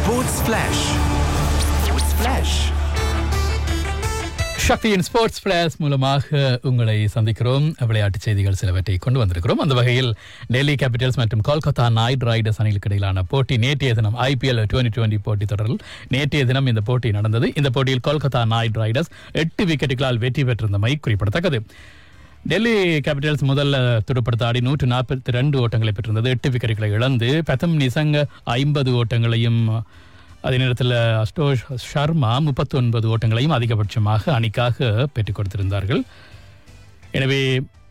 Sports Flash. Sports Flash. சக்தியின் sports பிளேஸ் மூலமாக உங்களை சந்திக்கிறோம் விளையாட்டுச் செய்திகள் சிலவற்றை கொண்டு வந்திருக்கிறோம் அந்த வகையில் டெல்லி கேபிட்டல்ஸ் மற்றும் கொல்கத்தா நைட் ரைடர்ஸ் அணிகளுக்கு இடையிலான போட்டி நேற்றைய தினம் ஐபிஎல் டுவெண்டி டுவெண்டி போட்டி தொடரில் நேற்றைய தினம் இந்த போட்டி நடந்தது இந்த போட்டியில் கொல்கத்தா நைட் ரைடர்ஸ் எட்டு விக்கெட்டுகளால் வெற்றி பெற்றிருந்தமை குறிப்பிடத்தக்கது டெல்லி கேபிட்டல்ஸ் முதல்ல துடுப்படுத்த ஆடி நூற்று நாற்பத்தி ரெண்டு ஓட்டங்களை பெற்றிருந்தது எட்டு விக்கெட்டுகளை இழந்து பெத்தம் நிசங்க ஐம்பது ஓட்டங்களையும் அதே நேரத்தில் அஸ்டோஷ் சர்மா முப்பத்தி ஒன்பது ஓட்டங்களையும் அதிகபட்சமாக அணிக்காக பெற்றுக் கொடுத்திருந்தார்கள் எனவே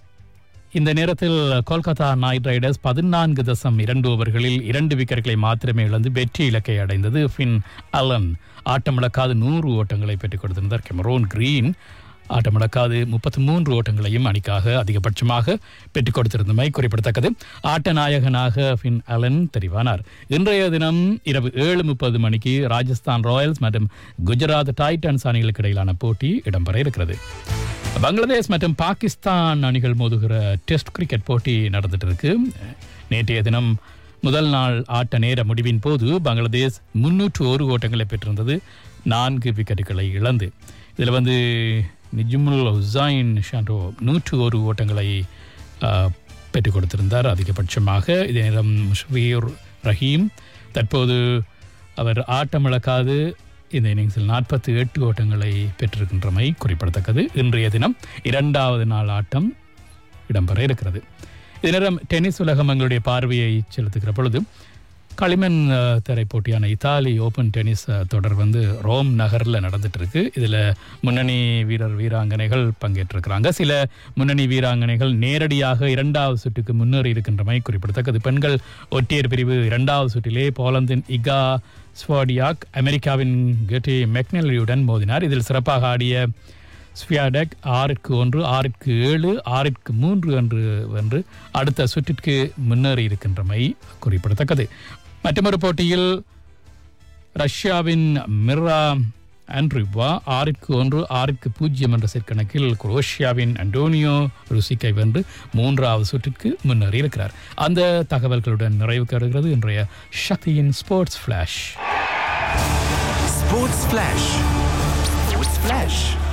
இந்த நேரத்தில் கொல்கத்தா நைட் ரைடர்ஸ் பதினான்கு தசம் இரண்டு ஓவர்களில் இரண்டு விக்கெட்டுகளை மாத்திரமே இழந்து வெற்றி இலக்கை அடைந்தது ஃபின் அலன் ஆட்டமிழக்காது நூறு ஓட்டங்களை பெற்றுக் கொடுத்திருந்தார் கெமரோன் கிரீன் ஆட்டமிழக்காது முப்பத்தி மூன்று ஓட்டங்களையும் அணிக்காக அதிகபட்சமாக பெற்றுக் கொடுத்திருந்தமை குறிப்பிடத்தக்கது ஆட்ட நாயகனாக ஃபின் அலன் தெரிவானார் இன்றைய தினம் இரவு ஏழு முப்பது மணிக்கு ராஜஸ்தான் ராயல்ஸ் மற்றும் குஜராத் டைட்டன்ஸ் அணிகளுக்கு இடையிலான போட்டி இடம்பெற இருக்கிறது பங்களாதேஷ் மற்றும் பாகிஸ்தான் அணிகள் மோதுகிற டெஸ்ட் கிரிக்கெட் போட்டி நடந்துட்டு இருக்கு நேற்றைய தினம் முதல் நாள் ஆட்ட நேர முடிவின் போது பங்களாதேஷ் முன்னூற்று ஒரு ஓட்டங்களை பெற்றிருந்தது நான்கு விக்கெட்டுகளை இழந்து இதில் வந்து நிஜுமுல் ஹுசைன் ஷாண்டோ நூற்று ஒரு ஓட்டங்களை ஆஹ், பெற்றுக் கொடுத்திருந்தார் அதிகபட்சமாக இதே நேரம் முஷ்வீர் ரஹீம் தற்போது அவர் ஆட்டமிழக்காது இந்த இன்னிங்ஸில் நாற்பத்தி எட்டு ஓட்டங்களை பெற்றிருக்கின்றமை குறிப்பிடத்தக்கது இன்றைய தினம் இரண்டாவது நாள் ஆட்டம் இடம்பெற இருக்கிறது இதே நேரம் டென்னிஸ் உலகம் எங்களுடைய பார்வையை செலுத்துகிற பொழுது களிமண் அஹ், திரை போட்டியான இத்தாலி ஓபன் டென்னிஸ் அஹ், தொடர் வந்து ரோம் நகரில் நடந்துட்டு இருக்கு இதில் முன்னணி வீரர் வீராங்கனைகள் பங்கேற்றிருக்கிறாங்க சில முன்னணி வீராங்கனைகள் நேரடியாக இரண்டாவது சுற்றுக்கு முன்னேறி இருக்கின்றமை குறிப்பிடத்தக்கது பெண்கள் ஒற்றையர் பிரிவு இரண்டாவது சுற்றிலே போலந்தின் இகா ஸ்வாடியாக் அமெரிக்காவின் கெட்டி மெக்னெல்லியுடன் மோதினார் இதில் சிறப்பாக ஆடிய ஸ்வியாடெக் ஆறுக்கு ஒன்று ஆறுக்கு ஏழு ஆறுக்கு மூன்று என்று வென்று அடுத்த சுற்றிற்கு முன்னேறி இருக்கின்றமை குறிப்பிடத்தக்கது மற்றொரு போட்டியில் ரஷ்யாவின் மிர்ரா ஆண்ட்ரிவா ஆறுக்கு ஒன்று ஆறுக்கு பூஜ்ஜியம் என்ற செற்கணக்கில் குரோஷியாவின் அண்டோனியோ ருசிக்கை வென்று மூன்றாவது சுற்றிற்கு முன்னேறி இருக்கிறார் அந்த தகவல்களுடன் நிறைவுக்கு வருகிறது இன்றைய சக்தியின் sports flash Sports Flash. Sports Flash.